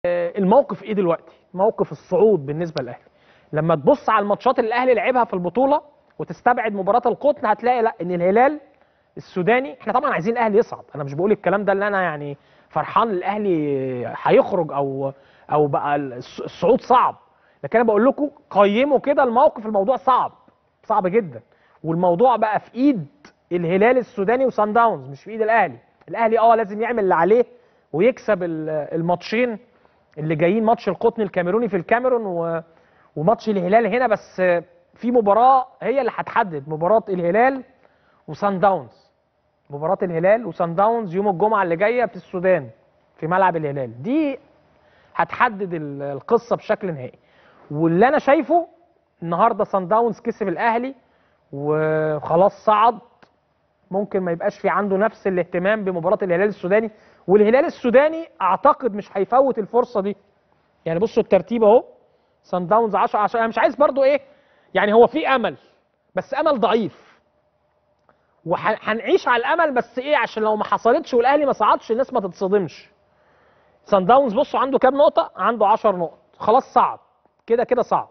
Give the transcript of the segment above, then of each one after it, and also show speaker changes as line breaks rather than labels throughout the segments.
الموقف ايه دلوقتي موقف الصعود بالنسبه للاهلي لما تبص على الماتشات اللي الاهلي لعبها في البطوله وتستبعد مباراه القطن هتلاقي لا ان الهلال السوداني احنا طبعا عايزين الاهلي يصعد انا مش بقول الكلام ده اللي انا يعني فرحان الاهلي هيخرج او او بقى الصعود صعب لكن انا بقول لكم قيموا كده الموقف الموضوع صعب صعب جدا والموضوع بقى في ايد الهلال السوداني وسان داونز مش في ايد الاهلي الاهلي اه لازم يعمل اللي عليه ويكسب الماتشين اللي جايين ماتش القطن الكاميروني في الكاميرون و... وماتش الهلال هنا بس في مباراه هي اللي هتحدد مباراه الهلال وسان داونز مباراه الهلال وسان داونز يوم الجمعه اللي جايه في السودان في ملعب الهلال دي هتحدد القصه بشكل نهائي واللي انا شايفه النهارده سان داونز كسب الاهلي وخلاص صعد ممكن ما يبقاش في عنده نفس الاهتمام بمباراه الهلال السوداني والهلال السوداني اعتقد مش هيفوت الفرصه دي يعني بصوا الترتيب اهو سان داونز 10 10 انا مش عايز برضو ايه يعني هو في امل بس امل ضعيف وهنعيش على الامل بس ايه عشان لو ما حصلتش والاهلي ما صعدش الناس ما تتصدمش سان داونز بصوا عنده كام نقطه عنده 10 نقط خلاص صعد كده كده صعد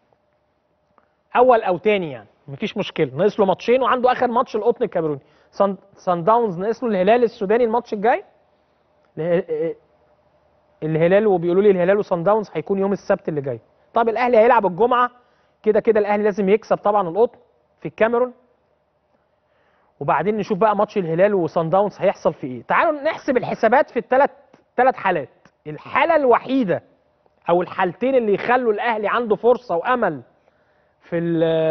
اول او تاني يعني مفيش مشكله ناقص له ماتشين وعنده اخر ماتش القطن الكاميروني سان سان داونز ناقص له الهلال السوداني الماتش الجاي الهلال وبيقولوا لي الهلال وسان داونز هيكون يوم السبت اللي جاي طب الاهلي هيلعب الجمعه كده كده الاهلي لازم يكسب طبعا القطن في الكاميرون وبعدين نشوف بقى ماتش الهلال وسان داونز هيحصل في ايه تعالوا نحسب الحسابات في الثلاث ثلاث حالات الحاله الوحيده او الحالتين اللي يخلوا الاهلي عنده فرصه وامل في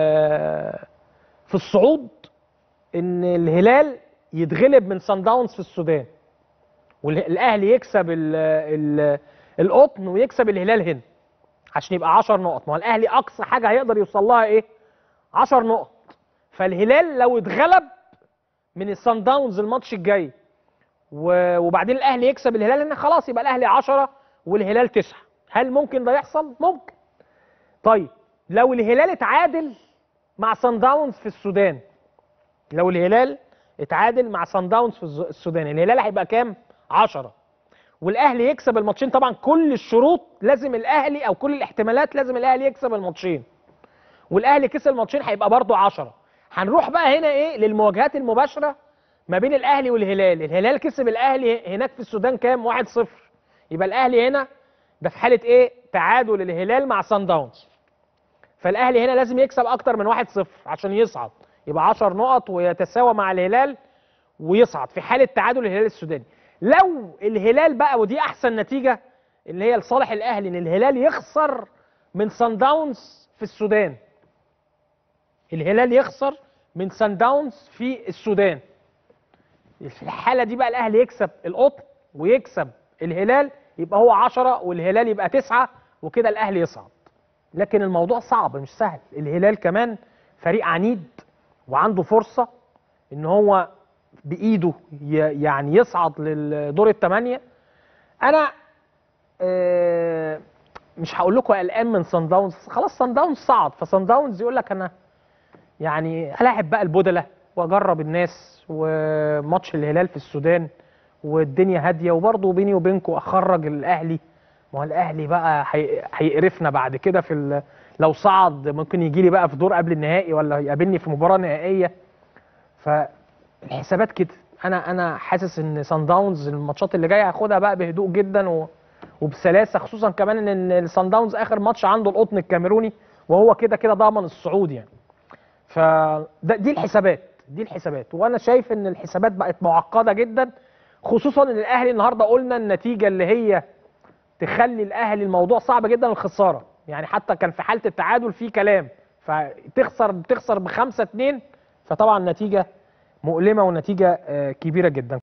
في الصعود ان الهلال يتغلب من سان داونز في السودان والاهلي يكسب ال ال القطن ويكسب الهلال هنا عشان يبقى 10 نقط ما هو الاهلي اقصى حاجه هيقدر يوصل لها ايه 10 نقط فالهلال لو اتغلب من السان داونز الماتش الجاي وبعدين الاهلي يكسب الهلال هنا خلاص يبقى الاهلي 10 والهلال 9 هل ممكن ده يحصل ممكن طيب لو الهلال اتعادل مع سان داونز في السودان لو الهلال اتعادل مع سان داونز في السودان الهلال هيبقى كام 10 والاهلي يكسب الماتشين طبعا كل الشروط لازم الاهلي او كل الاحتمالات لازم الاهلي يكسب الماتشين والاهلي كسب الماتشين هيبقى برضه 10 هنروح بقى هنا ايه للمواجهات المباشره ما بين الاهلي والهلال الهلال كسب الاهلي هناك في السودان كام 1-0 يبقى الاهلي هنا ده في حاله ايه تعادل الهلال مع سان داونز فالاهلي هنا لازم يكسب اكتر من 1-0 عشان يصعد يبقى 10 نقط ويتساوى مع الهلال ويصعد في حاله تعادل الهلال السوداني لو الهلال بقى ودي احسن نتيجه اللي هي لصالح الاهلي ان الهلال يخسر من سان داونز في السودان الهلال يخسر من سان داونز في السودان في الحاله دي بقى الاهلي يكسب القطن ويكسب الهلال يبقى هو 10 والهلال يبقى 9 وكده الاهلي يصعد لكن الموضوع صعب مش سهل الهلال كمان فريق عنيد وعنده فرصه ان هو بايده يعني يصعد للدور الثمانيه انا آه مش هقول لكم قلقان من سان داونز خلاص سان داونز صعد فسان داونز يقول لك انا يعني هلاعب بقى البودله واجرب الناس وماتش الهلال في السودان والدنيا هاديه وبرضه بيني وبينكم اخرج الاهلي ما هو الاهلي بقى هيقرفنا بعد كده في لو صعد ممكن يجي لي بقى في دور قبل النهائي ولا يقابلني في مباراه نهائيه فالحسابات كده انا انا حاسس ان سان داونز الماتشات اللي جايه هاخدها بقى بهدوء جدا و... وبسلاسه خصوصا كمان ان سان داونز اخر ماتش عنده القطن الكاميروني وهو كده كده ضامن الصعود يعني فدي الحسابات دي الحسابات وانا شايف ان الحسابات بقت معقده جدا خصوصا ان الاهلي النهارده قلنا النتيجه اللي هي تخلي الاهلي الموضوع صعب جدا الخساره يعني حتى كان في حاله التعادل في كلام فتخسر تخسر بخمسة اتنين فطبعا نتيجه مؤلمه ونتيجه كبيره جدا